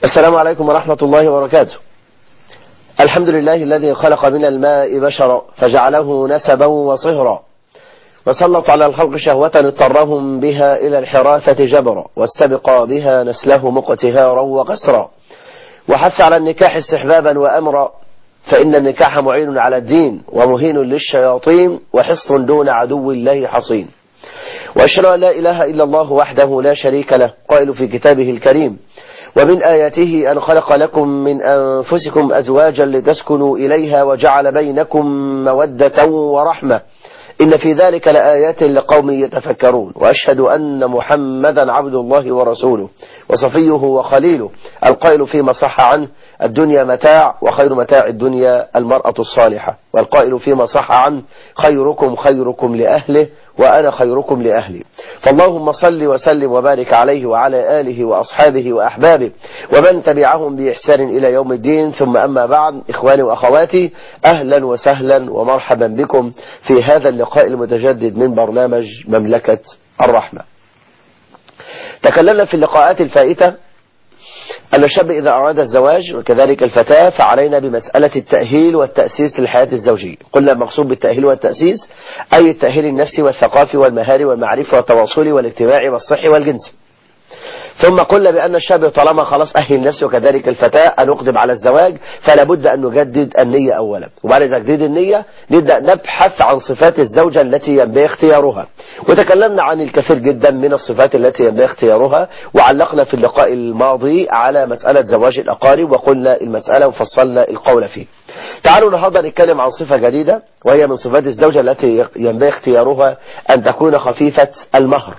السلام عليكم ورحمة الله وبركاته الحمد لله الذي خلق من الماء بشرا فجعله نسبا وصهرا وسلط على الخلق شهوة اضطرهم بها إلى الحراثة جبرا واستبقى بها نسله مقتهارا وقسرا وحث على النكاح استحبابا وأمرا فإن النكاح معين على الدين ومهين للشياطين وحصن دون عدو الله حصين وأشهد أن لا إله إلا الله وحده لا شريك له قائل في كتابه الكريم ومن آياته أن خلق لكم من أنفسكم أزواجا لتسكنوا إليها وجعل بينكم مودة ورحمة إن في ذلك لآيات لقوم يتفكرون وأشهد أن محمدا عبد الله ورسوله وصفيه وخليله القائل فيما صح عنه الدنيا متاع وخير متاع الدنيا المرأة الصالحة والقائل فيما صح عنه خيركم خيركم لأهله وأنا خيركم لأهلي فاللهم صل وسلم وبارك عليه وعلى آله وأصحابه وأحبابه ومن تبعهم بإحسان إلى يوم الدين ثم أما بعد إخواني وأخواتي أهلا وسهلا ومرحبا بكم في هذا اللقاء المتجدد من برنامج مملكة الرحمة تكلمنا في اللقاءات الفائتة أن الشاب إذا أراد الزواج وكذلك الفتاة فعلينا بمسألة التأهيل والتأسيس للحياة الزوجية قلنا المقصود بالتأهيل والتأسيس أي التأهيل النفسي والثقافي والمهاري والمعرفة والتواصلي والاجتماعي والصحي والجنسي ثم قلنا بأن الشاب طالما خلاص أهل نفسه وكذلك الفتاة أن أقدم على الزواج فلا بد أن نجدد النية أولا وبعد تجديد النية نبدأ نبحث عن صفات الزوجة التي ينبغي اختيارها وتكلمنا عن الكثير جدا من الصفات التي ينبغي اختيارها وعلقنا في اللقاء الماضي على مسألة زواج الأقارب وقلنا المسألة وفصلنا القول فيه تعالوا النهارده نتكلم عن صفة جديدة وهي من صفات الزوجة التي ينبغي اختيارها أن تكون خفيفة المهر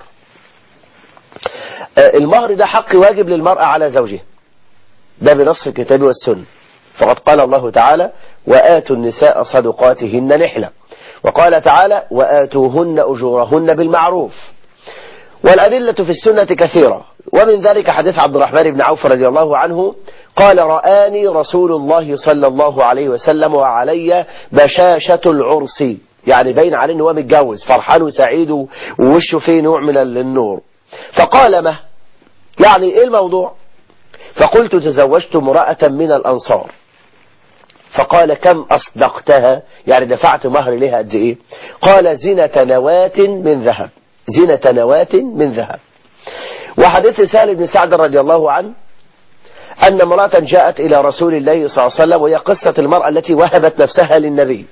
المهر ده حق واجب للمرأة على زوجها ده بنص الكتاب والسنة فقد قال الله تعالى وآتوا النساء صدقاتهن نحلة وقال تعالى وآتوهن أجورهن بالمعروف والأدلة في السنة كثيرة ومن ذلك حديث عبد الرحمن بن عوف رضي الله عنه قال رآني رسول الله صلى الله عليه وسلم وعلي بشاشة العرس يعني باين عليه ان هو متجوز فرحان وسعيد ووشه فيه نوع من النور فقال ما يعني ايه الموضوع فقلت تزوجت امرأة من الأنصار فقال كم أصدقتها يعني دفعت مهر لها قد ايه قال زنة نواة من ذهب زنة نواة من ذهب وحديث سهل بن سعد رضي الله عنه أن امرأة جاءت إلى رسول الله صلى الله عليه وسلم وهي قصة المرأة التي وهبت نفسها للنبي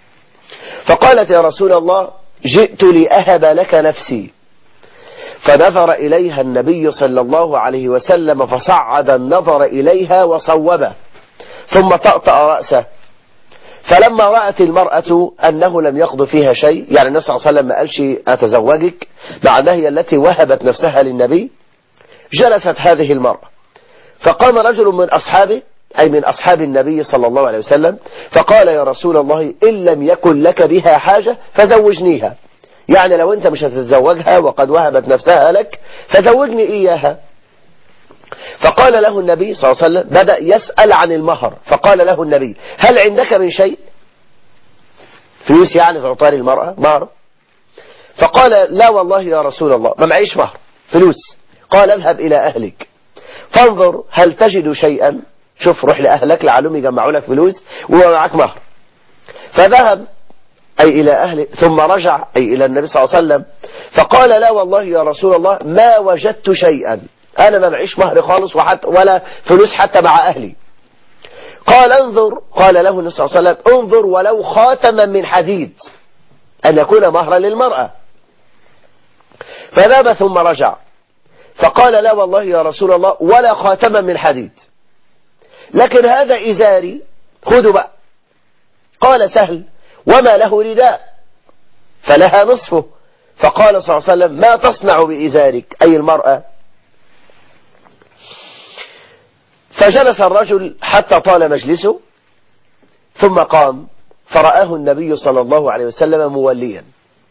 فقالت يا رسول الله جئت لأهب لك نفسي فنظر إليها النبي صلى الله عليه وسلم فصعد النظر إليها وصوبه ثم طأطأ رأسه فلما رأت المرأة أنه لم يقض فيها شيء يعني النبي صلى الله عليه وسلم ما قالش أتزوجك مع أنها هي التي وهبت نفسها للنبي جلست هذه المرأة فقام رجل من أصحابه أي من أصحاب النبي صلى الله عليه وسلم فقال يا رسول الله إن لم يكن لك بها حاجة فزوجنيها يعني لو أنت مش هتتزوجها وقد وهبت نفسها لك فزوجني إياها فقال له النبي صلى الله عليه وسلم بدأ يسأل عن المهر فقال له النبي هل عندك من شيء فلوس يعني تعطى المرأة مهر فقال لا والله يا رسول الله ما معيش مهر فلوس قال اذهب إلى أهلك فانظر هل تجد شيئا شوف روح لأهلك لعلهم يجمعوا لك فلوس ومعك مهر فذهب أي إلى أهله ثم رجع أي إلى النبي صلى الله عليه وسلم فقال لا والله يا رسول الله ما وجدت شيئا أنا ما معيش مهر خالص وحتى ولا فلوس حتى مع أهلي قال انظر قال له النبي صلى الله عليه وسلم انظر ولو خاتما من حديد أن يكون مهرا للمرأة فذهب ثم رجع فقال لا والله يا رسول الله ولا خاتما من حديد لكن هذا إزاري خذوا بقى قال سهل وما له رداء فلها نصفه فقال صلى الله عليه وسلم ما تصنع بإزارك أي المرأة فجلس الرجل حتى طال مجلسه ثم قام فرآه النبي صلى الله عليه وسلم موليا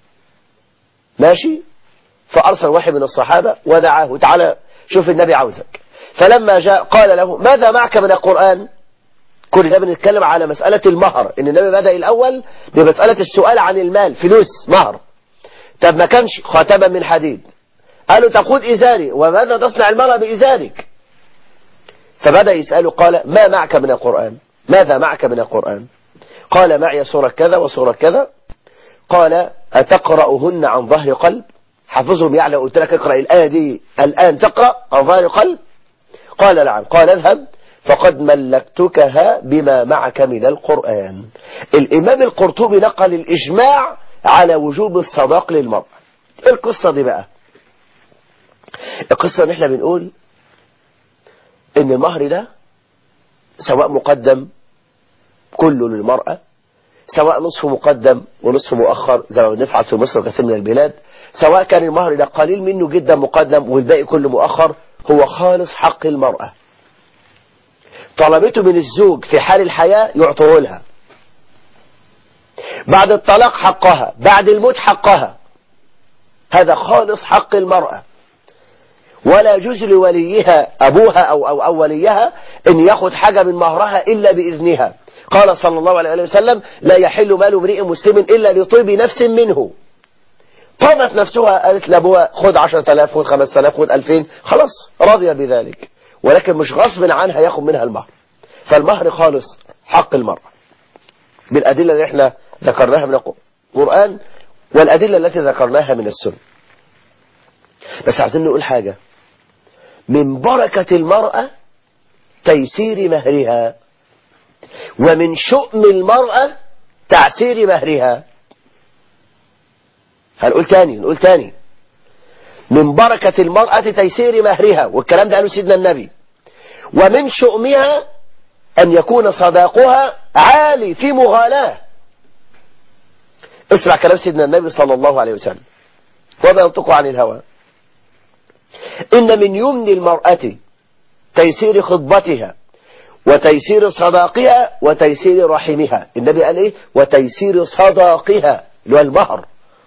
ماشي فأرسل واحد من الصحابة ودعاه تعالى شوف النبي عاوزك فلما جاء قال له ماذا معك من القرآن كل ده بنتكلم على مسألة المهر ان النبي بدأ الأول بمسألة السؤال عن المال فلوس مهر طب ما كانش خاتما من حديد قالوا تقود إزاري وماذا تصنع المرأة بإزارك فبدأ يسأله قال ما معك من القرآن ماذا معك من القرآن قال معي سورة كذا وسورة كذا قال أتقرأهن عن ظهر قلب حفظهم يعني قلت لك اقرأ الآية دي الآن تقرأ عن ظهر قلب قال نعم قال اذهب فقد ملكتكها بما معك من القرآن الإمام القرطبي نقل الإجماع على وجوب الصداق للمرأة ايه القصة دي بقى القصة ان احنا بنقول ان المهر ده سواء مقدم كله للمرأة سواء نصف مقدم ونصف مؤخر زي ما بنفعل في مصر وكثير من البلاد سواء كان المهر ده قليل منه جدا مقدم والباقي كله مؤخر هو خالص حق المرأة طلبته من الزوج في حال الحياة يعطوه لها بعد الطلاق حقها بعد الموت حقها هذا خالص حق المرأة ولا يجوز لوليها أبوها أو, أو, أو وليها أن ياخد حاجة من مهرها إلا بإذنها قال صلى الله عليه وسلم لا يحل مال امرئ مسلم إلا لطيب نفس منه طابت نفسها قالت لأبوها خد 10000 خد 5000 خد 2000 خلاص راضية بذلك ولكن مش غصب عنها ياخد منها المهر فالمهر خالص حق المرأة بالأدلة اللي احنا ذكرناها من القرآن والأدلة التي ذكرناها من السنة بس عايزين نقول حاجة من بركة المرأة تيسير مهرها ومن شؤم المرأة تعسير مهرها هنقول تاني نقول تاني من بركة المرأة تيسير مهرها والكلام ده قاله سيدنا النبي ومن شؤمها أن يكون صداقها عالي في مغالاة اسمع كلام سيدنا النبي صلى الله عليه وسلم وما ينطق عن الهوى إن من يمن المرأة تيسير خطبتها وتيسير صداقها وتيسير رحمها النبي قال ايه وتيسير صداقها اللي هو المهر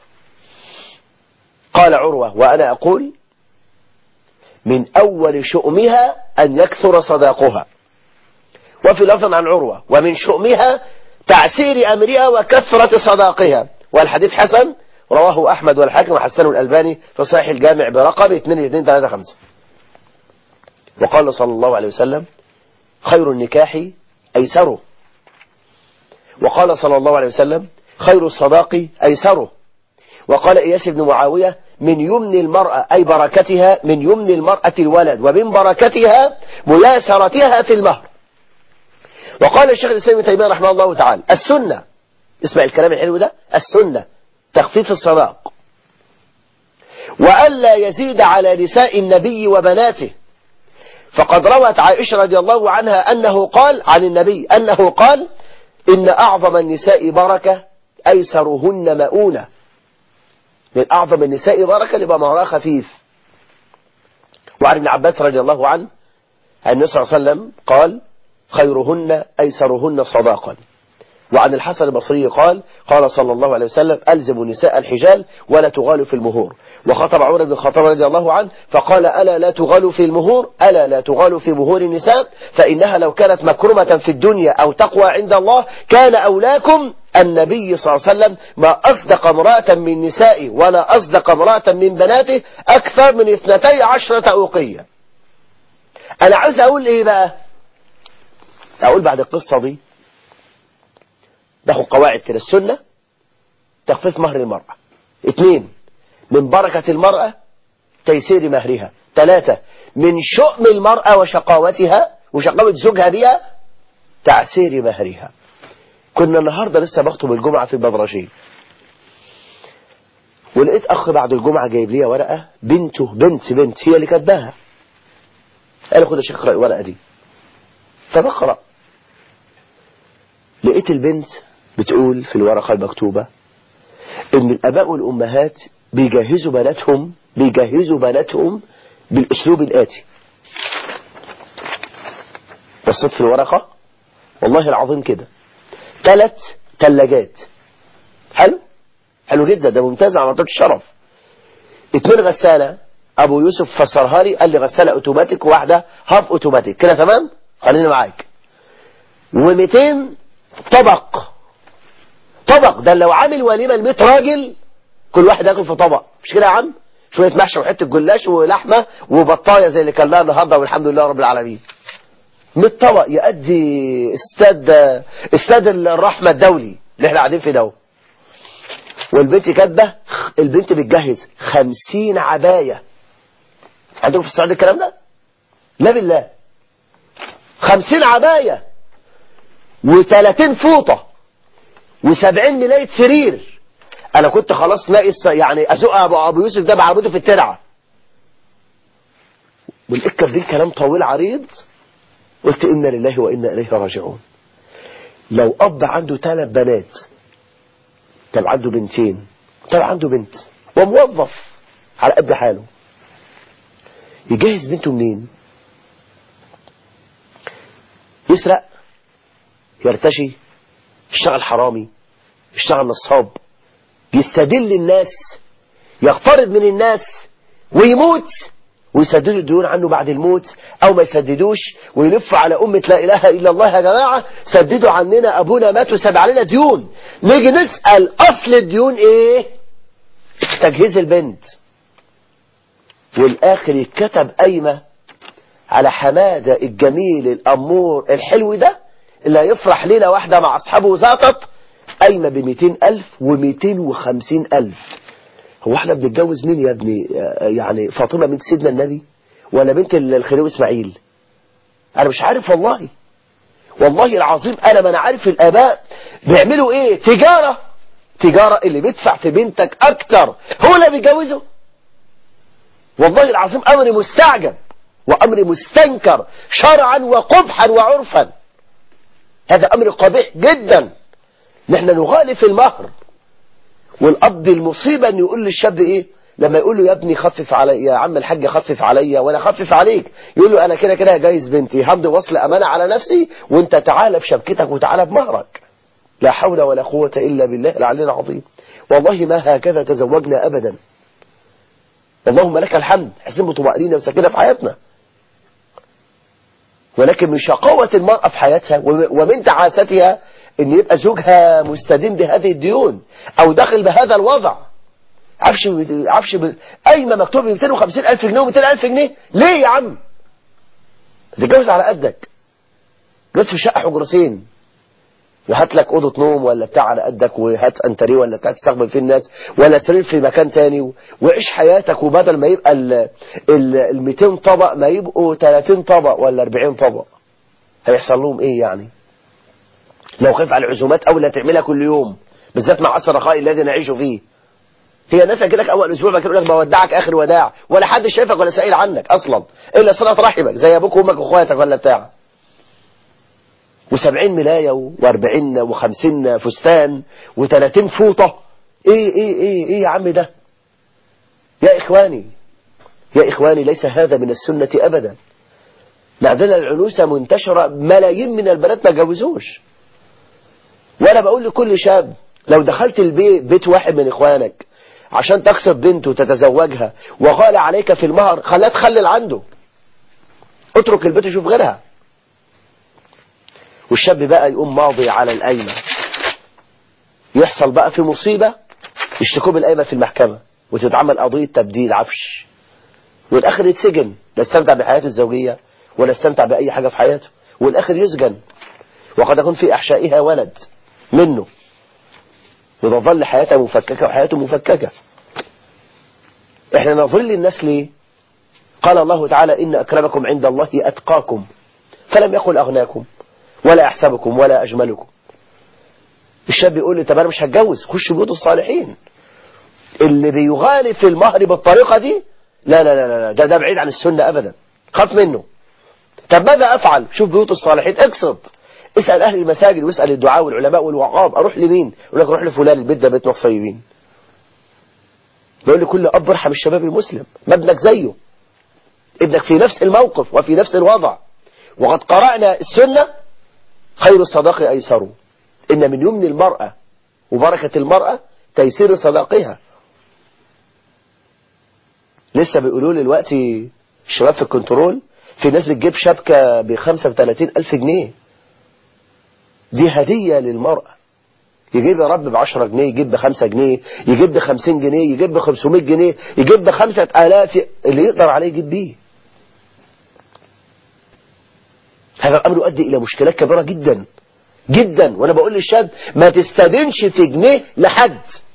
قال عروة وأنا أقول من أول شؤمها أن يكثر صداقها وفي لفظ عن عروة ومن شؤمها تعسير أمرها وكثرة صداقها والحديث حسن رواه أحمد والحاكم وحسنه الألباني في صحيح الجامع برقم 2235 وقال صلى الله عليه وسلم خير النكاح أيسره وقال صلى الله عليه وسلم خير الصداق أيسره وقال إياس بن معاوية من يمن المرأة أي بركتها من يمن المرأة الولد ومن بركتها مياثرتها في المهر وقال الشيخ الإسلام ابن تيمية رحمه الله تعالى السنة اسمع الكلام الحلو ده السنة تخفيف الصداق وألا يزيد على نساء النبي وبناته فقد روت عائشة رضي الله عنها أنه قال عن النبي أنه قال إن أعظم النساء بركة أيسرهن مؤونة من أعظم النساء بركة لبقى مهرها خفيف وعن ابن عباس رضي الله عنه عن النبي صلى الله عليه وسلم قال خيرهن أيسرهن صداقا وعن الحسن البصري قال قال صلى الله عليه وسلم ألزموا نساء الحجال ولا تغالوا في المهور وخطب عمر بن الخطاب رضي الله عنه فقال ألا لا تغالوا في المهور ألا لا تغالوا في مهور النساء فإنها لو كانت مكرمة في الدنيا أو تقوى عند الله كان أولاكم النبي صلى الله عليه وسلم ما أصدق امرأة من نسائه ولا أصدق امرأة من بناته أكثر من اثنتي عشرة أوقية أنا عايز أقول إيه بقى أقول بعد القصة دي ناخد قواعد كده السنة تخفيف مهر المرأة اثنين من بركة المرأة تيسير مهرها ثلاثة من شؤم المرأة وشقاوتها وشقاوة زوجها بها تعسير مهرها كنا النهاردة لسه بخطب الجمعة في البدرجين ولقيت أخ بعد الجمعة جايب لي ورقة بنته بنت بنت هي اللي كاتباها قال خد يا شيخ اقرأ الورقة دي فبقرأ لقيت البنت بتقول في الورقة المكتوبة ان الاباء والامهات بيجهزوا بناتهم بيجهزوا بناتهم بالاسلوب الاتي بصيت في الورقة والله العظيم كده ثلاث ثلاجات حلو حلو جدا ده ممتاز على منطقة الشرف اتنين غسالة ابو يوسف فسرها لي قال لي غسالة اوتوماتيك وواحدة هاف اوتوماتيك كده تمام خليني معاك و200 طبق طبق ده لو عامل وليمه ل 100 راجل كل واحد ياكل في طبق مش كده يا عم شويه محشي وحته جلاش ولحمه وبطايه زي اللي كلناها النهارده والحمد لله رب العالمين 100 طبق يؤدي استاد استاد الرحمة الدولي اللي احنا قاعدين فيه ده والبنت كاتبه البنت بتجهز 50 عباية عندكم في السعودية الكلام ده لا بالله 50 عباية و30 فوطة و70 ملاية سرير انا كنت خلاص ناقص يعني ازق ابو ابو يوسف ده بعربته في الترعه ولقيت كاتبين كلام طويل عريض قلت انا لله وانا اليه راجعون لو اب عنده ثلاث بنات طب عنده بنتين طب عنده بنت وموظف على قد حاله يجهز بنته منين يسرق يرتشي يشتغل حرامي يشتغل نصاب يستدل الناس يقترض من الناس ويموت ويسددوا الديون عنه بعد الموت او ما يسددوش ويلفوا على أمة لا إله إلا الله يا جماعة سددوا عننا أبونا مات وساب علينا ديون نيجي نسأل أصل الديون إيه تجهيز البنت والآخر يتكتب قايمة على حمادة الجميل الأمور الحلو ده اللي هيفرح ليلة واحدة مع أصحابه وزاطت قايمة ب ألف و250 ألف هو احنا بنتجوز مين يا ابني يعني فاطمة بنت سيدنا النبي ولا بنت الخديوي اسماعيل انا مش عارف والله والله العظيم انا ما انا عارف الاباء بيعملوا ايه تجارة تجارة اللي بيدفع في بنتك اكتر هو اللي بيجوزه والله العظيم امر مستعجب وامر مستنكر شرعا وقبحا وعرفا هذا امر قبيح جدا نحن نغالي في المهر والاب المصيبه ان يقول للشاب ايه لما يقول له يا ابني خفف علي يا عم الحاج خفف عليا وانا خفف عليك يقول له انا كده كده جايز بنتي همضي وصل امانه على نفسي وانت تعالى بشبكتك وتعالى بمهرك لا حول ولا قوه الا بالله العلي العظيم والله ما هكذا تزوجنا ابدا اللهم لك الحمد حسين بطمأنينة وسكينة في حياتنا ولكن من شقاوة المرأة في حياتها ومن تعاستها ان يبقى زوجها مستدين بهذه الديون او داخل بهذا الوضع عفش عفش ب... قايمه مكتوب ب 250 الف جنيه و200 الف جنيه ليه يا عم تتجوز على قدك جوز في شقه حجرتين وهات لك اوضه نوم ولا بتاع على قدك وهات انتريه ولا بتاع تستقبل فيه الناس ولا سرير في مكان تاني و... وعيش حياتك وبدل ما يبقى ال ال 200 طبق ما يبقوا 30 طبق ولا 40 طبق هيحصل لهم ايه يعني لو خاف على العزومات أو لا تعملها كل يوم بالذات مع عصر الرخاء الذي نعيش فيه هي ناس لك أول أسبوع بكر لك بودعك آخر وداع ولا حد شايفك ولا سائل عنك أصلا إلا صلاة رحمك زي أبوك وأمك وأخواتك ولا بتاع وسبعين ملاية وأربعين وخمسين فستان وثلاثين فوطة إيه إيه إيه إيه يا عم ده يا إخواني يا إخواني ليس هذا من السنة أبدا عندنا العنوسة منتشرة ملايين من البنات ما جوزوش وانا بقول لكل شاب لو دخلت البيت بيت واحد من اخوانك عشان تقصد بنته وتتزوجها وغال عليك في المهر خلاه تخلل عنده اترك البيت وشوف غيرها والشاب بقى يقوم ماضي على القايمة يحصل بقى في مصيبة يشتكوا بالقايمة في المحكمة وتتعمل قضية تبديل عفش والاخر يتسجن لا استمتع بحياته الزوجية ولا استمتع بأي حاجة في حياته والاخر يسجن وقد يكون في أحشائها ولد منه وتظل حياته مفككة وحياته مفككة احنا نظل للناس ليه قال الله تعالى إن أكرمكم عند الله أتقاكم فلم يقل أغناكم ولا أحسبكم ولا أجملكم الشاب يقول لي طب أنا مش هتجوز خش بيوت الصالحين اللي بيغالي في المهر بالطريقة دي لا لا لا لا ده, ده بعيد عن السنة أبدا خاف منه طب ماذا أفعل شوف بيوت الصالحين اقصد اسأل أهل المساجد واسأل الدعاء والعلماء والوعاظ أروح لمين يقول لك أروح لفلان البيت ده بيت ناس طيبين بيقول لكل أب ارحم الشباب المسلم ما ابنك زيه ابنك في نفس الموقف وفي نفس الوضع وقد قرأنا السنة خير الصداق أيسر إن من يمن المرأة وبركة المرأة تيسير صداقها لسه بيقولوا لي دلوقتي الشباب في الكنترول في ناس بتجيب شبكة ب 35 ألف جنيه دي هدية للمرأة يجيب يا رب ب 10 جنيه يجيب ب 5 جنيه يجيب ب 50 جنيه يجيب ب 500 جنيه يجيب ب 5000 اللي يقدر عليه يجيب بيه هذا الأمر يؤدي إلى مشكلات كبيرة جدا جدا وأنا بقول للشاب ما تستدنش في جنيه لحد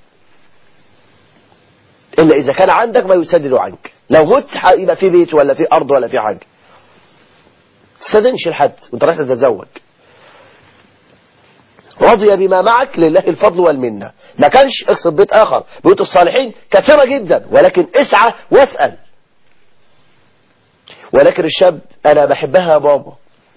إلا إذا كان عندك ما يسدد عنك لو مت يبقى في بيت ولا في أرض ولا في حاجة تستدنش لحد وانت رايح تتزوج رضي بما معك لله الفضل والمنة ما كانش اقصد بيت آخر بيوت الصالحين كثيرة جدا ولكن اسعى واسأل ولكن الشاب أنا بحبها يا بابا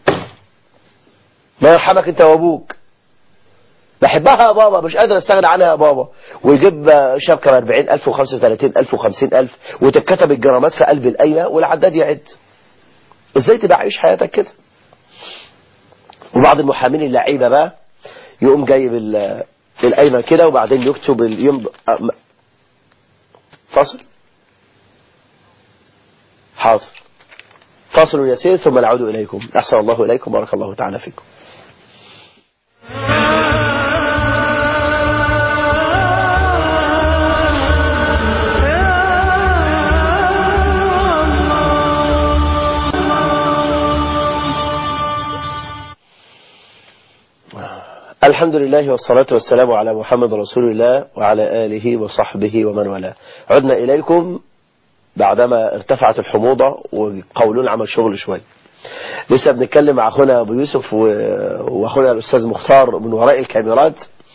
ما يرحمك انت وابوك بحبها يا بابا مش قادر استغنى عنها يا بابا ويجيب شبكة ب 40000 و 35000 و 50000 وتتكتب الجرامات في قلب القايمة والعداد يعد ازاي تبقى عايش حياتك كده وبعض المحامين اللعيبة بقى يقوم جايب القايمة كده وبعدين يكتب يمض فاصل حاضر فاصل يسير ثم نعود إليكم أحسن الله إليكم بارك الله تعالى فيكم الحمد لله والصلاة والسلام على محمد رسول الله وعلى آله وصحبه ومن والاه عدنا إليكم بعدما ارتفعت الحموضة وقولون عمل شغل شوي لسه بنتكلم مع أخونا أبو يوسف وأخونا الأستاذ مختار من وراء الكاميرات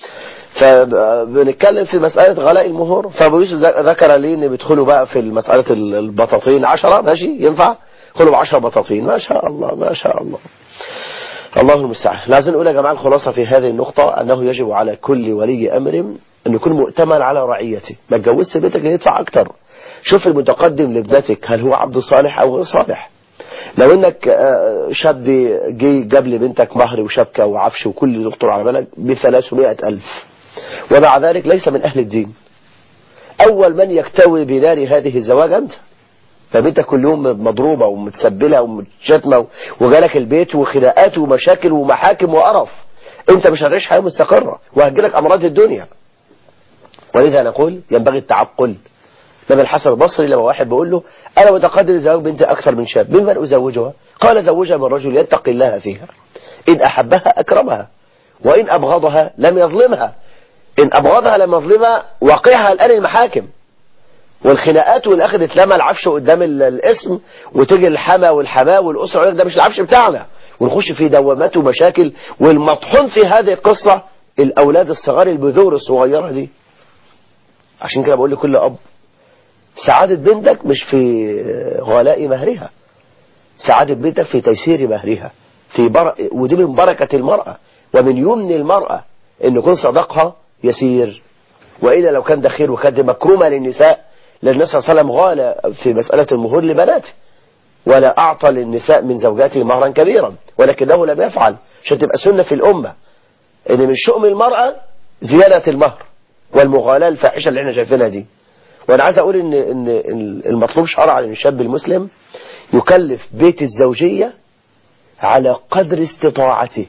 فبنتكلم في مسألة غلاء المهور فأبو يوسف ذكر لي إن بيدخلوا بقى في مسألة البطاطين عشرة ماشي ينفع يدخلوا بعشرة بطاطين ما شاء الله ما شاء الله الله المستعان لازم نقول يا جماعة الخلاصة في هذه النقطة أنه يجب على كل ولي أمر أن يكون مؤتمن على رعيته ما تجوزش بيتك اللي يدفع أكتر شوف المتقدم لابنتك هل هو عبد صالح أو غير صالح لو انك شاب جه جاب لبنتك مهر وشبكة وعفش وكل دكتور على بالك ب 300 ألف ومع ذلك ليس من أهل الدين أول من يكتوي بنار هذه الزواج أنت فبنتك كل يوم مضروبة ومتسبلة ومتشتمة وجالك البيت وخناقات ومشاكل ومحاكم وقرف انت مش هتعيش حياة مستقرة وهتجيلك أمراض الدنيا ولذا نقول ينبغي التعقل لما الحسن البصري لما واحد بيقول له أنا متقدر لزواج بنتي أكثر من شاب ممن أزوجها قال زوجها من رجل يتقي الله فيها إن أحبها أكرمها وإن أبغضها لم يظلمها إن أبغضها لم يظلمها وقعها الآن المحاكم والخناقات والآخر اتلمى العفش قدام الاسم وتيجي الحما والحماه والأسرة يقول ده مش العفش بتاعنا ونخش في دوامات ومشاكل والمطحون في هذه القصة الأولاد الصغار البذور الصغيرة دي عشان كده بقول لكل أب سعادة بنتك مش في غلاء مهرها سعادة بنتك في تيسير مهرها في بر... ودي من بركة المرأة ومن يمن المرأة ان يكون صدقها يسير وإلا لو كان ده خير وكانت مكرومة للنساء لأن النبي صلى الله عليه وسلم غال في مسألة المهور لبناته ولا أعطى للنساء من زوجاته مهرا كبيرا ولكنه لم يفعل عشان تبقى سنة في الأمة إن من شؤم المرأة زيادة المهر والمغالاة الفاحشة اللي احنا شايفينها دي وأنا عايز أقول إن, إن المطلوب شرعا للشاب المسلم يكلف بيت الزوجية على قدر استطاعته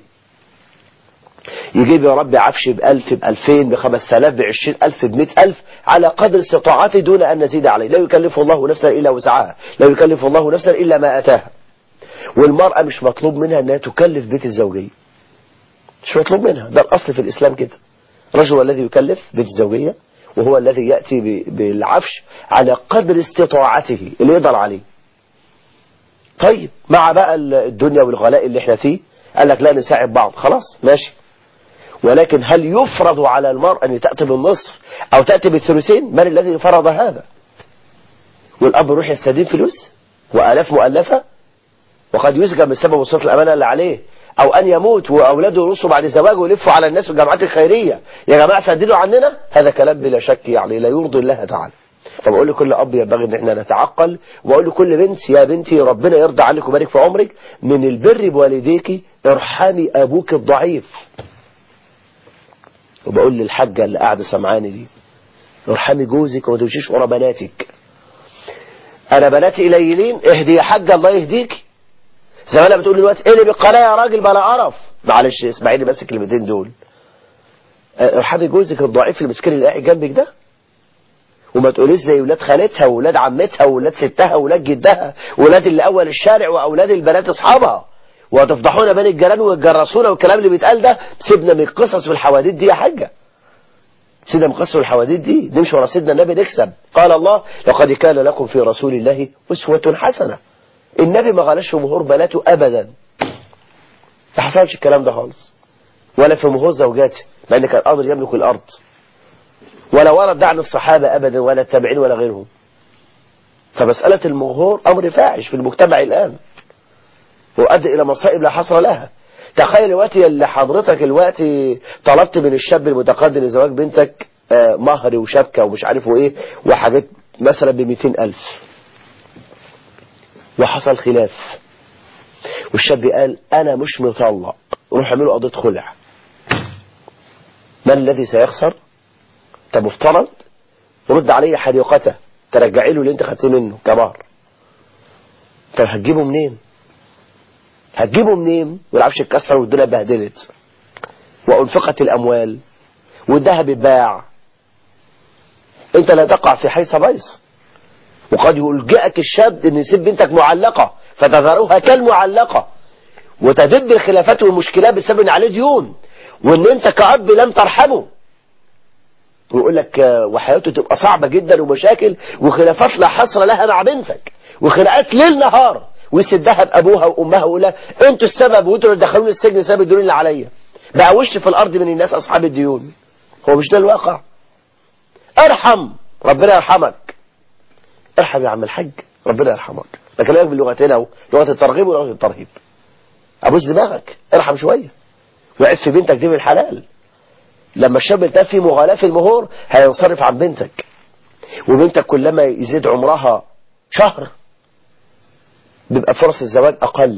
يجيب يا رب عفش بألف بألفين بخمس آلاف بعشرين ألف بمئة ألف على قدر استطاعته دون أن نزيد عليه لا يكلف الله نفسا إلا وسعها لا يكلف الله نفسا إلا ما أتاها والمرأة مش مطلوب منها أنها تكلف بيت الزوجية مش مطلوب منها ده الأصل في الإسلام كده الرجل الذي يكلف بيت الزوجية وهو الذي يأتي بالعفش على قدر استطاعته اللي يقدر عليه طيب مع بقى الدنيا والغلاء اللي احنا فيه قال لك لا نساعد بعض خلاص ماشي ولكن هل يفرض على المرأة أن تأتي بالنصف أو تأتي بالثلثين من الذي فرض هذا والأب يروح يستدين فلوس وآلاف مؤلفة وقد يسجن بسبب وصول الأمانة اللي عليه أو أن يموت وأولاده يرسوا بعد زواجه ويلفوا على الناس والجامعات الخيرية يا جماعة سددوا عننا هذا كلام بلا شك يعني لا يرضي الله تعالى فبقول لكل أب ينبغي أن احنا نتعقل وبقول لكل بنت يا بنتي ربنا يرضى عنك ويبارك في عمرك من البر بوالديك ارحمي أبوك الضعيف وبقول للحاجة اللي قاعدة سمعاني دي ارحمي جوزك وما تمشيش ورا بناتك انا بناتي قليلين اهدي يا حاجة الله يهديك زي ما انا بتقول دلوقتي اقلب القناة يا راجل بلا قرف معلش اسمعيني بس الكلمتين دول ارحمي جوزك الضعيف المسكين اللي قاعد جنبك ده وما تقوليش زي ولاد خالتها وولاد عمتها وولاد ستها وولاد جدها وولاد اللي اول الشارع واولاد البنات اصحابها وهتفضحونا بين الجيران وتجرسونا والكلام اللي بيتقال ده سيبنا من القصص والحواديت دي يا حاجه سيدنا من القصص والحواديت دي نمشي ورا سيدنا النبي نكسب قال الله لقد كان لكم في رسول الله اسوه حسنه النبي ما غلاش في مهور بناته ابدا ما حصلش الكلام ده خالص ولا في مهور زوجاته مع ان كان امر يملك الارض ولا ورد ده عن الصحابه ابدا ولا التابعين ولا غيرهم فمساله المهور امر فاحش في المجتمع الان وأدى إلى مصائب لا حصر لها تخيل الوقتي اللي حضرتك الوقتي طلبت من الشاب المتقدم لزواج بنتك آه، مهر وشبكة ومش عارف ايه وحاجات مثلا ب ألف وحصل خلاف والشاب قال أنا مش مطلق روح اعملوا قضية خلع من الذي سيخسر طب مفترض رد عليه حديقته ترجعي له اللي انت خدتيه منه كمهر طب هتجيبه منين هتجيبه منين والعفش اتكسر والدنيا اتبهدلت وانفقت الاموال والذهب اتباع انت لا تقع في حيث بيص وقد يلجئك الشاب ان يسيب بنتك معلقة فتذروها كالمعلقة وتدب الخلافات والمشكلات بسبب ان عليه ديون وان انت كأب لم ترحمه ويقول لك آه، وحياته تبقى صعبة جدا ومشاكل وخلافات لا حصر لها مع بنتك وخناقات ليل نهار ويسدها بابوها وامها ويقول لها انتوا السبب وانتوا اللي دخلوني السجن بسبب الديون اللي عليا بقى وش في الارض من الناس اصحاب الديون هو مش ده الواقع ارحم ربنا يرحمك ارحم يا عم الحاج ربنا يرحمك بكلمك باللغتين اهو لغه الترغيب ولغه الترهيب ابوس دماغك ارحم شويه وعف في بنتك دي من الحلال لما الشاب يلتقى في مغالاة في المهور هينصرف عن بنتك وبنتك كلما يزيد عمرها شهر بيبقى فرص الزواج أقل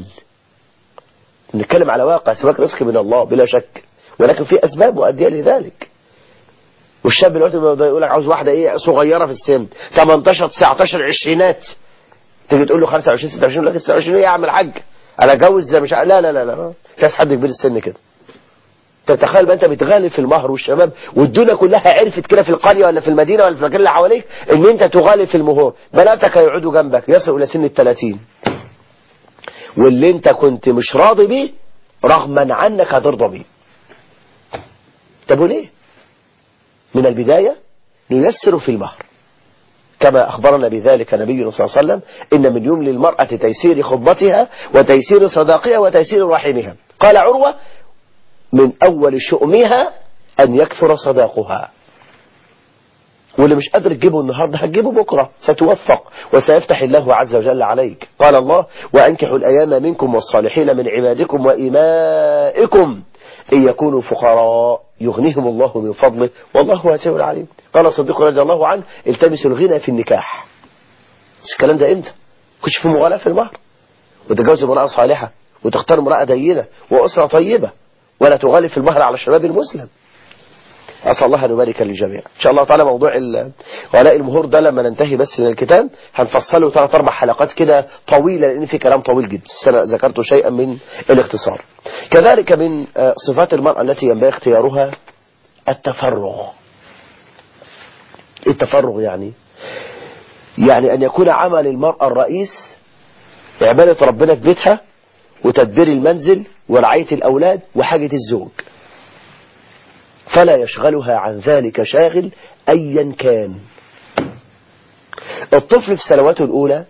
نتكلم على واقع سواك رزق من الله بلا شك ولكن في أسباب مؤدية لذلك والشاب دلوقتي يقول لك عاوز واحدة ايه صغيرة في السن 18 19 عشرينات تيجي تقول له 25 26 يقول لك 26 ايه يا عم الحاج انا اتجوز زي مش ع- لا لا لا لا كاس حد كبير السن كده تتخيل بقى انت بتغالب في المهر والشباب والدنيا كلها عرفت كده في القريه ولا في المدينه ولا في المكان اللي حواليك ان انت تغالب في المهور بناتك هيقعدوا جنبك يصل الى سن ال 30 واللي انت كنت مش راضي بيه رغما عنك هترضى بيه طب وليه من البدايه نيسر في المهر كما أخبرنا بذلك نبينا صلى الله عليه وسلم إن من يملي المرأة تيسير خطبتها وتيسير صداقها وتيسير رحمها قال عروة من أول شؤمها أن يكثر صداقها واللي مش قادر تجيبه النهاردة هتجيبه بكرة ستوفق وسيفتح الله عز وجل عليك قال الله وأنكحوا الأيام منكم والصالحين من عبادكم وإمائكم إن يكونوا فقراء يغنيهم الله من فضله والله واسع عليم قال صديق رضي الله عنه التمسوا الغنى في النكاح بس الكلام ده امتى كنتش في مغالاة في المهر وتتجوز امرأة صالحة وتختار امرأة دينة وأسرة طيبة ولا تغالي في المهر على الشباب المسلم أسأل الله أن يبارك للجميع إن شاء الله تعالى موضوع ال- غلاء المهور ده لما ننتهي بس من الكتاب هنفصله ثلاث أربع حلقات كده طويلة لأن في كلام طويل جدا بس أنا ذكرت شيئا من الاختصار كذلك من آه، صفات المرأة التي ينبغي اختيارها التفرغ التفرغ يعني يعني أن يكون عمل المرأة الرئيس عبادة ربنا في بيتها وتدبير المنزل ورعاية الأولاد وحاجة الزوج فلا يشغلها عن ذلك شاغل أيا كان الطفل في سنواته الأولى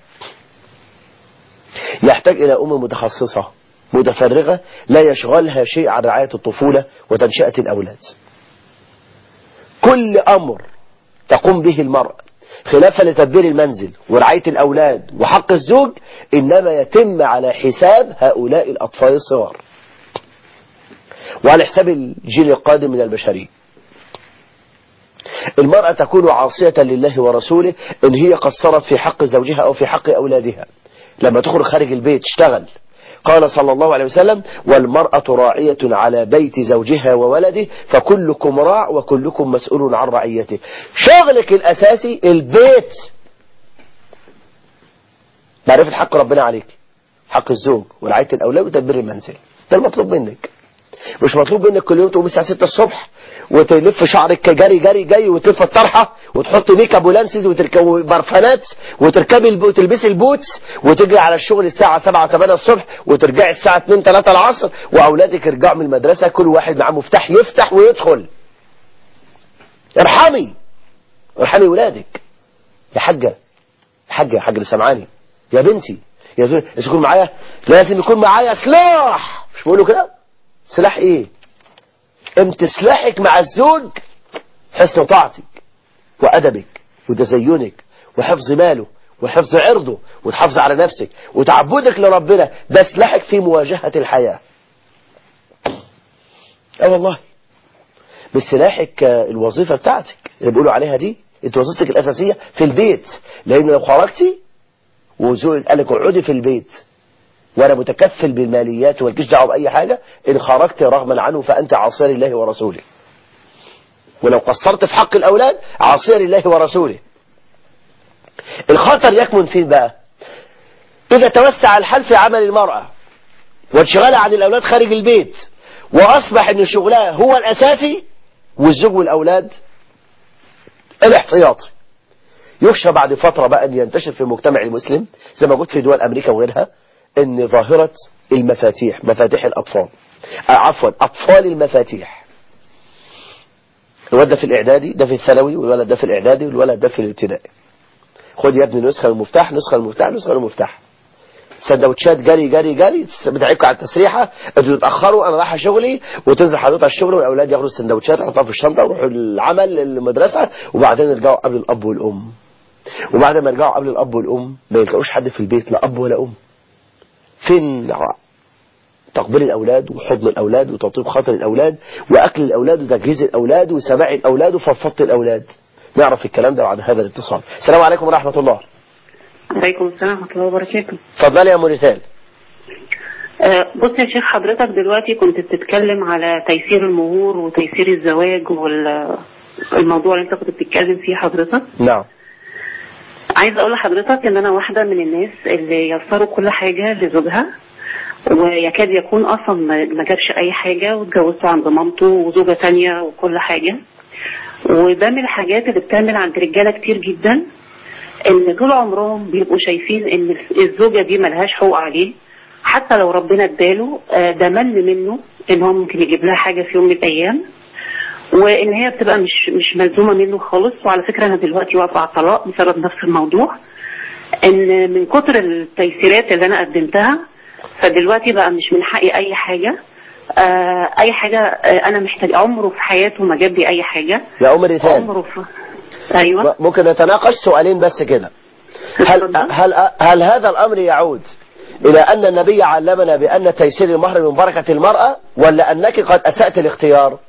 يحتاج إلى أم متخصصة متفرغة لا يشغلها شيء عن رعاية الطفولة وتنشئة الأولاد كل أمر تقوم به المرأة خلافا لتدبير المنزل ورعاية الأولاد وحق الزوج إنما يتم على حساب هؤلاء الأطفال الصغار وعلى حساب الجيل القادم من البشرية المرأة تكون عاصية لله ورسوله إن هي قصرت في حق زوجها أو في حق أولادها لما تخرج خارج البيت تشتغل قال صلى الله عليه وسلم والمرأة راعية على بيت زوجها وولده فكلكم راع وكلكم مسؤول عن رعيته شغلك الأساسي البيت معرفة حق ربنا عليك حق الزوج ورعاية الأولاد وتدبير المنزل ده المطلوب منك مش مطلوب منك كل يوم تقوم الساعة 6 الصبح وتلف شعرك جري جري جري وتلف الطرحة وتحط ميك اب ولانسز وتركب برفانات وتركبي الب- وتلبسي البوتس وتجري على الشغل الساعة 7 8 الصبح وترجعي الساعة 2 3 العصر واولادك يرجعوا من المدرسة كل واحد معاه مفتاح يفتح ويدخل ارحمي ارحمي ولادك يا حاجة يا حاجة يا حاجة اللي سامعاني يا بنتي يا بنتي لازم يكون معايا لازم يكون معايا سلاح مش بقولوا كده سلاح ايه انت سلاحك مع الزوج حسن طاعتك وادبك وتزينك وحفظ ماله وحفظ عرضه وتحافظ على نفسك وتعبدك لربنا ده سلاحك في مواجهة الحياة اه والله مش سلاحك آه، الوظيفة بتاعتك اللي بيقولوا عليها دي انت وظيفتك الأساسية في البيت لأن لو خرجتي وزوجك قال لك اقعدي في البيت وانا متكفل بالماليات ومالكيش دعوه باي حاجه ان خرجت رغما عنه فانت عاصي لله ورسوله ولو قصرت في حق الاولاد عاصي لله ورسوله الخطر يكمن فين بقى اذا توسع الحال في عمل المراه وانشغالها عن الاولاد خارج البيت واصبح ان شغلها هو الاساسي والزوج والاولاد الاحتياطي يخشى بعد فترة بقى أن ينتشر في المجتمع المسلم زي ما قلت في دول أمريكا وغيرها أن ظاهرة المفاتيح مفاتيح الأطفال آه، عفوا أطفال المفاتيح الولد ده في الإعدادي ده في الثانوي والولد ده في الإعدادي والولد ده في الابتدائي خد يا ابني نسخة المفتاح نسخة المفتاح نسخة المفتاح سندوتشات جري جري جري بتعبكوا على التسريحه انتوا تتاخروا انا رايح شغلي وتنزل حضرتك الشغل والاولاد ياخدوا السندوتشات يحطوها في الشنطه ويروحوا العمل المدرسه وبعدين يرجعوا قبل الاب والام وبعد ما يرجعوا قبل الاب والام ما يلقوش حد في البيت لا اب ولا ام فين تقبيل الاولاد وحضن الاولاد وتطيب خاطر الاولاد واكل الاولاد وتجهيز الاولاد وسماع الاولاد وفضفضه الاولاد نعرف الكلام ده بعد هذا الاتصال السلام عليكم ورحمه الله عليكم السلام ورحمة الله وبركاته اتفضلي يا موريتال آه، بص يا شيخ حضرتك دلوقتي كنت بتتكلم على تيسير المهور وتيسير الزواج والموضوع اللي انت كنت بتتكلم فيه حضرتك نعم عايزه اقول لحضرتك ان انا واحده من الناس اللي يسروا كل حاجه لزوجها ويكاد يكون اصلا ما ما جابش اي حاجه واتجوزته عند مامته وزوجه تانية وكل حاجه وده من الحاجات اللي بتعمل عند رجاله كتير جدا ان طول عمرهم بيبقوا شايفين ان الزوجه دي ملهاش حقوق عليه حتى لو ربنا اداله آه، ده من منه ان هو ممكن يجيب لها حاجه في يوم من الايام وان هي بتبقى مش مش ملزومه منه خالص وعلى فكره انا دلوقتي واقفه على الطلاق بسبب نفس الموضوع ان من كتر التيسيرات اللي انا قدمتها فدلوقتي بقى مش من حقي اي حاجه آه اي حاجه آه انا محتاج عمره في حياته ما جاب لي اي حاجه يا ام ريتال عمره في ايوه ممكن نتناقش سؤالين بس كده هل, اتفضل. هل, هل هذا الأمر يعود إلى أن النبي علمنا بأن تيسير المهر من بركة المرأة ولا أنك قد أسأت الاختيار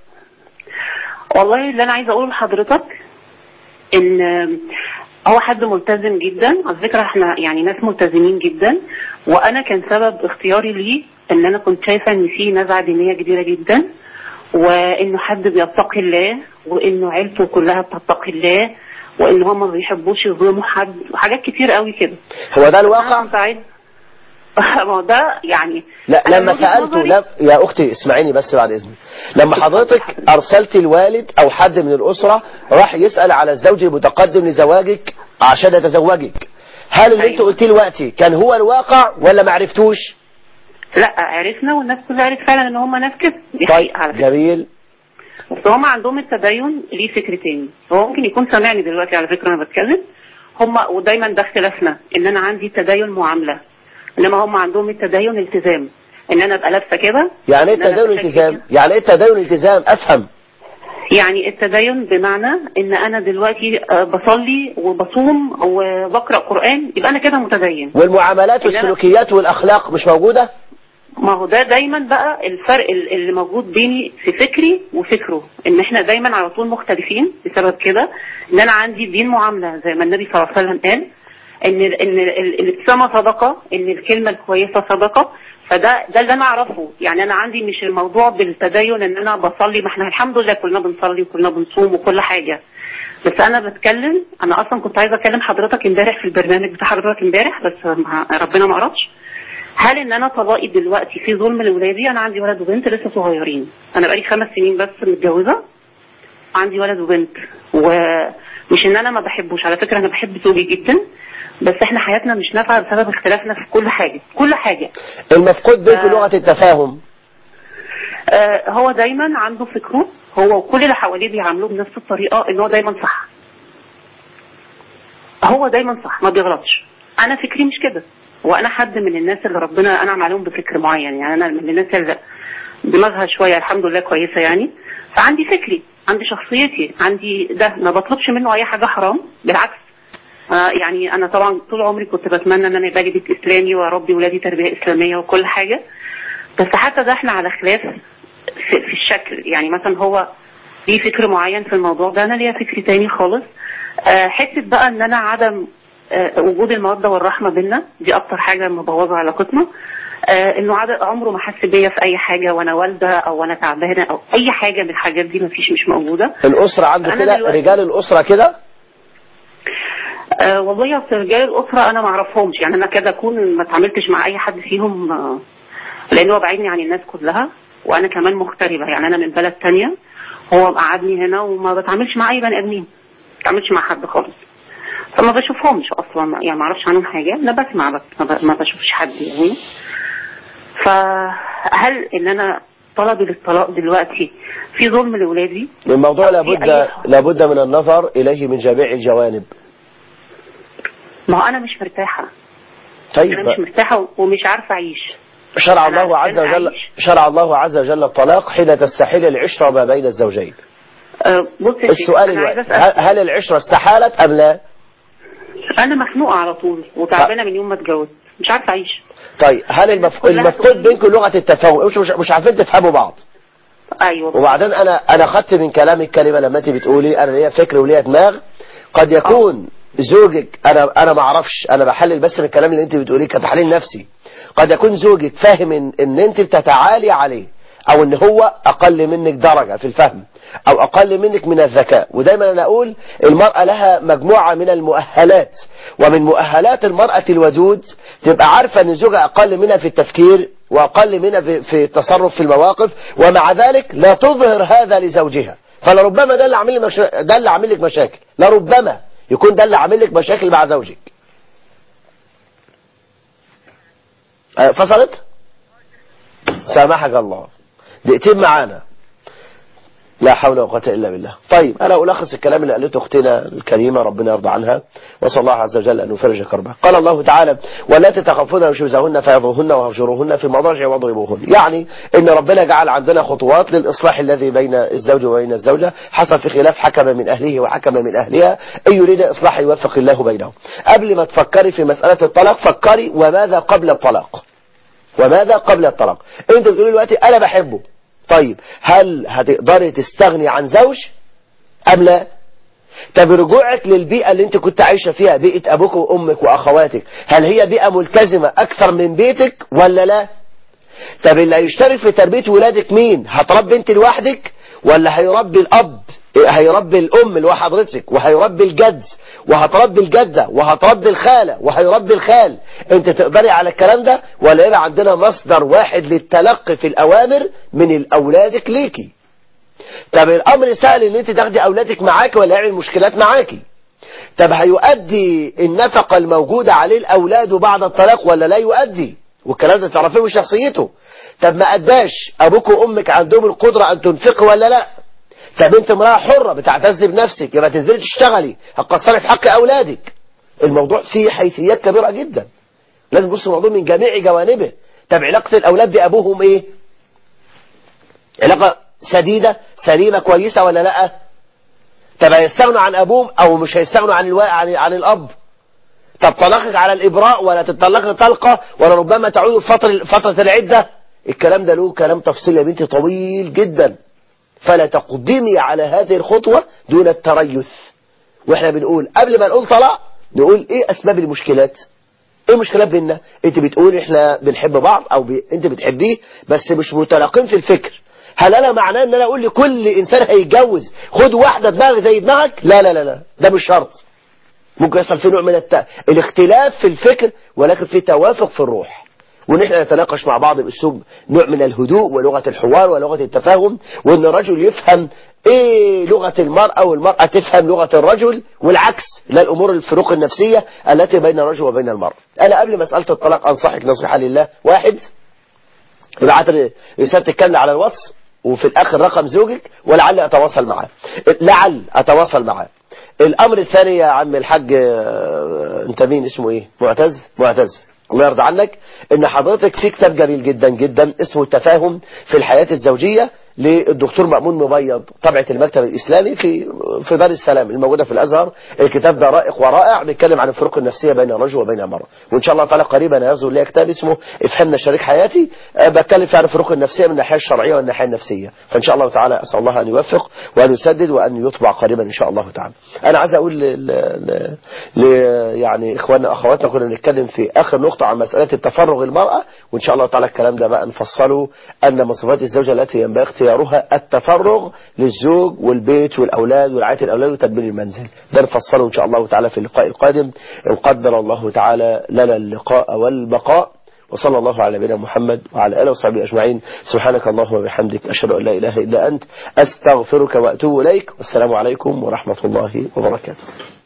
والله اللي انا عايزه اقوله لحضرتك ان هو حد ملتزم جدا على فكره احنا يعني ناس ملتزمين جدا وانا كان سبب اختياري ليه ان انا كنت شايفه ان في نزعه دينيه كبيره جدا وانه حد بيتقي الله وانه عيلته كلها بتتقي الله وان هم ما بيحبوش يظلموا حد وحاجات كتير قوي كده هو ده انا الواقع كنت عايز ما هو ده يعني لا أنا لما من وجهة سألته نظري- لا يا أختي اسمعيني بس بعد إذنك لما حضرتك أرسلت الوالد أو حد من الأسرة راح يسأل على الزوج المتقدم لزواجك عشان يتزوجك هل اللي أيوة. انت قلتيه دلوقتي كان هو الواقع ولا ما عرفتوش لا عرفنا والناس كلها عرفت فعلا ان هم ناس كده دي طيب حقيقة على فكره جميل بس هم عندهم التدين ليه فكر تاني هو ممكن يكون سامعني دلوقتي على فكره انا بتكلم هم ودايما ده اختلافنا ان انا عندي تدين معامله انما هم عندهم التدين التزام ان انا ابقى لابسه كده يعني ايه إن أنا التدين بشكل الالتزام كده. يعني ايه التدين الالتزام افهم يعني التدين بمعنى ان انا دلوقتي آه، بصلي وبصوم وبقرا قران يبقى انا كده متدين والمعاملات إن أنا- والسلوكيات والاخلاق مش موجوده ما هو ده دايما بقى الفرق ال- اللي موجود بيني في فكري وفكره ان احنا دايما على طول مختلفين بسبب كده ان انا عندي دين معامله زي ما النبي صلى الله عليه وسلم قال ان ال- ان ال- الابتسامه صدقه ان الكلمه الكويسه صدقه فده ده اللي انا اعرفه يعني انا عندي مش الموضوع بالتدين ان انا بصلي ما احنا الحمد لله كلنا بنصلي وكلنا بنصوم وكل حاجه بس انا بتكلم انا اصلا كنت عايزه اكلم حضرتك امبارح في البرنامج بتاع حضرتك امبارح بس ما- ربنا ما اردش هل ان انا طلاقي دلوقتي في ظلم لاولادي انا عندي ولد وبنت لسه صغيرين انا بقالي خمس سنين بس متجوزه عندي ولد وبنت ومش ان انا ما بحبوش على فكره انا بحب زوجي جدا بس احنا حياتنا مش نافعه بسبب اختلافنا في كل حاجه كل حاجه المفقود بينكم آه. لغة التفاهم آه هو دايما عنده فكره هو وكل اللي حواليه بيعاملوه بنفس الطريقه ان هو دايما صح هو دايما صح ما بيغلطش انا فكري مش كده وانا حد من الناس اللي ربنا انعم عليهم بفكر معين يعني انا من الناس اللي دماغها شويه الحمد لله كويسه يعني فعندي فكري عندي شخصيتي عندي ده ما بطلبش منه اي حاجه حرام بالعكس آه يعني انا طبعا طول عمري كنت بتمنى ان انا يبقى لي بيت اسلامي واربي ولادي تربيه اسلاميه وكل حاجه بس حتى ده احنا على خلاف في, في الشكل يعني مثلا هو ليه فكر معين في الموضوع ده انا ليا فكر تاني خالص آه حته بقى ان انا عدم آه وجود الموده والرحمه بينا دي اكتر حاجه مبوظه علاقتنا آه انه عدد عمره ما حس بيا في اي حاجه وانا والده او وانا تعبانه او اي حاجه من الحاجات دي مفيش مش موجوده الأسرة عنده أنا كده دلوقتي- رجال الأسرة كده آه والله اصل رجال الاسره انا ما اعرفهمش يعني انا كده اكون ما اتعاملتش مع اي حد فيهم آه لان هو بعيدني عن الناس كلها وانا كمان مغتربه يعني انا من بلد تانية هو مقعدني هنا وما بتعاملش مع اي بني ادمين ما بتعاملش مع حد خالص فما بشوفهمش اصلا يعني ما اعرفش عنهم حاجه انا بسمع بس ما ب- ما بشوفش حد يعني فهل ان انا طلبي للطلاق دلوقتي في ظلم لاولادي الموضوع في لابد أي- لابد من النظر إليه من جميع الجوانب ما هو انا مش مرتاحه طيب انا مش مرتاحه ومش عارفه اعيش شرع أنا الله عز عشان وجل أعيش. شرع الله عز وجل الطلاق حين تستحيل العشرة ما بين الزوجين أه بص يا شيخ، السؤال أنا عايزة الوقت أسأل هل هل العشرة استحالت أم لا انا مخنوقه على طول وتعبانه من يوم ما اتجوزت مش عارفه اعيش طيب هل المف... كلها المفقود تقول لي- بينكم لغة التفاهم مش مش, مش عارفين تفهموا بعض ايوه وبعدين انا انا خدت من كلامك كلمه لما انت بتقولي انا ليا فكر وليا دماغ قد يكون زوجك انا انا ما اعرفش انا بحلل بس من الكلام اللي انت بتقوليه كتحليل نفسي قد يكون زوجك فاهم ان, ان انت بتتعالي عليه او ان هو اقل منك درجه في الفهم او اقل منك من الذكاء ودايما انا اقول المراه لها مجموعه من المؤهلات ومن مؤهلات المراه الودود تبقى عارفه ان زوجها اقل منها في التفكير واقل منها في, في التصرف في المواقف ومع ذلك لا تظهر هذا لزوجها فلربما ده اللي عامل لي مش... ده اللي عامل لك مشاكل لربما يكون ده اللي عامل لك مشاكل مع زوجك آه، فصلت سامحك الله دقيقتين معانا لا حول ولا قوة إلا بالله طيب أنا ألخص الكلام اللي قالته أختنا الكريمة ربنا يرضى عنها وصلى الله عز وجل أن يفرج كربها قال الله تعالى ولا تتخافون نشوزهن فيضوهن وهجروهن في المضاجع واضربوهن يعني إن ربنا جعل عندنا خطوات للإصلاح الذي بين الزوج وبين الزوجة حصل في خلاف حكم من أهله وحكم من أهلها إن يريد إصلاح يوفق الله بينهم قبل ما تفكري في مسألة الطلاق فكري وماذا قبل الطلاق وماذا قبل الطلاق انت بتقولي دلوقتي انا بحبه طيب هل هتقدري تستغني عن زوج ام لا طب رجوعك للبيئة اللي انت كنت عايشة فيها بيئة ابوك وامك واخواتك هل هي بيئة ملتزمة اكثر من بيتك ولا لا طب اللي هيشترك في تربية ولادك مين هتربي انت لوحدك ولا هيربي الاب هيربي الام اللي هو حضرتك وهيربي الجد وهتربي الجدة وهتربي الخالة وهيربي الخال انت تقدري على الكلام ده ولا يبقى عندنا مصدر واحد للتلقي في الاوامر من الاولادك ليكي طب الامر سهل ان انت تاخدي اولادك معاكي ولا يعمل مشكلات معاكي طب هيؤدي النفقة الموجودة عليه الاولاد بعد الطلاق ولا لا يؤدي والكلام ده تعرفيه من شخصيته طب ما اداش ابوك وامك عندهم القدرة ان تنفقوا ولا لا طب انت امرأة حرة بتعتز بنفسك يبقى تنزلي تشتغلي هتقصري في حق اولادك الموضوع فيه حيثيات كبيرة جدا لازم تبص الموضوع من جميع جوانبه طب علاقة الاولاد بابوهم ايه علاقة سديدة سليمة كويسة ولا لا طب هيستغنوا عن ابوهم او مش هيستغنوا عن الوا... عن, عن الاب طب طلاقك على الابراء ولا تطلقي طلقة ولا ربما تعود فترة فترة العدة الكلام ده له كلام تفصيل يا بنتي طويل جدا فلا تقدمي على هذه الخطوة دون التريث واحنا بنقول قبل ما نقول طلاق نقول ايه اسباب المشكلات ايه المشكلات بيننا انت بتقول احنا بنحب بعض او ب... انت بتحبيه بس مش متلاقين في الفكر هل انا معناه ان انا اقول لكل انسان هيتجوز خد واحدة دماغ زي دماغك لا لا لا لا ده مش شرط ممكن يحصل في نوع من الت... الاختلاف في الفكر ولكن في توافق في الروح وان احنا نتناقش مع بعض باسلوب نوع من الهدوء ولغه الحوار ولغه التفاهم وان الرجل يفهم ايه لغه المراه والمراه تفهم لغه الرجل والعكس لا الامور الفروق النفسيه التي بين الرجل وبين المراه انا قبل مساله الطلاق انصحك نصيحه لله واحد ابعت رساله تتكلم على الواتس وفي الاخر رقم زوجك ولعل اتواصل معاه لعل اتواصل معاه الامر الثاني يا عم الحاج آه، انت مين اسمه ايه معتز معتز الله يرضى عنك ان حضرتك في كتاب جميل جدا جدا اسمه التفاهم في الحياة الزوجية للدكتور مأمون مبيض طبعة المكتب الإسلامي في في دار السلام الموجودة في الأزهر الكتاب ده رائق ورائع بيتكلم عن الفروق النفسية بين الرجل وبين المرأة وإن شاء الله تعالى قريبا ينزل لي كتاب اسمه افهمنا شريك حياتي أه بتكلم فيه عن الفروق النفسية من الناحية الشرعية والناحية النفسية فإن شاء الله تعالى أسأل الله أن يوفق وأن يسدد وأن يطبع قريبا إن شاء الله تعالى أنا عايز أقول ل... ل... ل... يعني إخواننا أخواتنا كنا نتكلم في آخر نقطة عن مسألة التفرغ المرأة وإن شاء الله تعالى الكلام ده بقى نفصله أن من صفات الزوجة التي ينبغي اختيارها التفرغ للزوج والبيت والأولاد ورعاية الأولاد وتدبير المنزل ده نفصله إن شاء الله تعالى في اللقاء القادم إن قدر الله تعالى لنا اللقاء والبقاء وصلى الله على نبينا محمد وعلى آله وصحبه أجمعين سبحانك اللهم وبحمدك أشهد أن لا إله إلا أنت أستغفرك وأتوب إليك والسلام عليكم ورحمة الله وبركاته